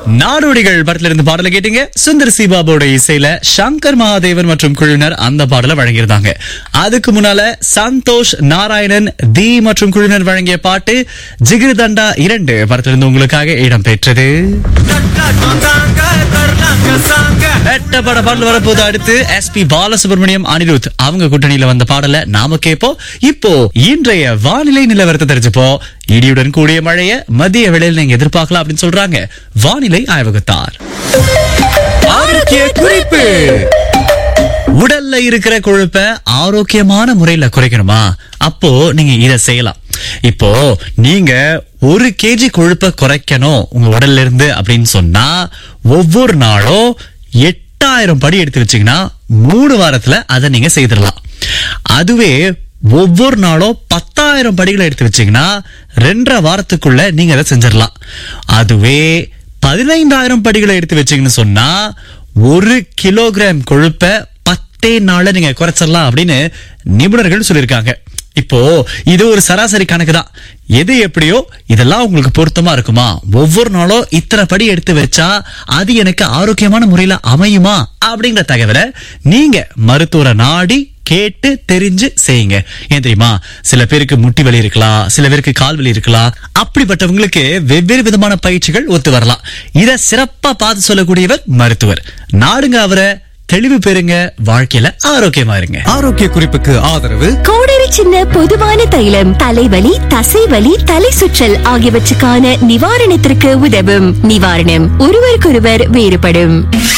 நாடோடிகள் படத்துல இருந்து பாடல கேட்டீங்க சுந்தர் சி பாபுவோட இசையில சங்கர் மகாதேவன் மற்றும் குழுவினர் அந்த பாடலை வழங்கியிருந்தாங்க அதுக்கு முன்னால சந்தோஷ் நாராயணன் தி மற்றும் குழுவினர் வழங்கிய பாட்டு ஜிகிரு தண்டா இரண்டு படத்துல இருந்து உங்களுக்காக இடம் பெற்றது எட்ட பட பாடல் வரப்போது அடுத்து எஸ் பி பாலசுப்ரமணியம் அனிருத் அவங்க கூட்டணியில வந்த பாடலை நாம கேட்போம் இப்போ இன்றைய வானிலை நிலவரத்தை தெரிஞ்சுப்போம் இடியுடன் கூடிய மழைய மதிய வேளையில் நீங்க எதிர்பார்க்கலாம் அப்படின்னு சொல்றாங்க வானிலை ஆய்வகத்தார் ஆரோக்கிய குறிப்பு உடல்ல இருக்கிற கொழுப்பை ஆரோக்கியமான முறையில குறைக்கணுமா அப்போ நீங்க இத செய்யலாம் இப்போ நீங்க ஒரு கேஜி கொழுப்பை குறைக்கணும் உங்க உடல்ல இருந்து அப்படின்னு சொன்னா ஒவ்வொரு நாளும் எட்டாயிரம் படி எடுத்து வச்சீங்கன்னா மூணு வாரத்துல அதை நீங்க செய்திடலாம் அதுவே ஒவ்வொரு நாளும் பத்தாயிரம் படிகளை எடுத்து வச்சீங்கன்னா ரெண்டரை வாரத்துக்குள்ள நீங்க அதை செஞ்சிடலாம் அதுவே பதினைந்தாயிரம் படிகளை எடுத்து வச்சீங்கன்னு சொன்னா ஒரு கிலோகிராம் கொழுப்பை பத்தே நாள்ல நீங்க குறைச்சிடலாம் அப்படின்னு நிபுணர்கள் சொல்லியிருக்காங்க இப்போ இது ஒரு சராசரி கணக்கு தான் எது எப்படியோ இதெல்லாம் உங்களுக்கு பொருத்தமா இருக்குமா ஒவ்வொரு நாளும் இத்தனை படி எடுத்து வச்சா அது எனக்கு ஆரோக்கியமான முறையில அமையுமா அப்படிங்கிற தகவலை நீங்க மருத்துவரை நாடி கேட்டு தெரிஞ்சு செய்யுங்க ஏன் தெரியுமா சில பேருக்கு முட்டி வலி இருக்கலாம் சில பேருக்கு கால் வலி இருக்கலாம் அப்படிப்பட்டவங்களுக்கு வெவ்வேறு விதமான பயிற்சிகள் ஒத்து வரலாம் இத சிறப்பா பார்த்து சொல்லக்கூடியவர் மருத்துவர் நாடுங்க அவரை தெளிவு பெறுங்க வாழ்க்கையில ஆரோக்கியமா இருங்க ஆரோக்கிய குறிப்புக்கு ஆதரவு கோடரி சின்ன பொதுவான தைலம் தலைவலி தசைவலி தலை சுற்றல் ஆகியவற்றுக்கான நிவாரணத்திற்கு உதவும் நிவாரணம் ஒருவருக்கொருவர் வேறுபடும்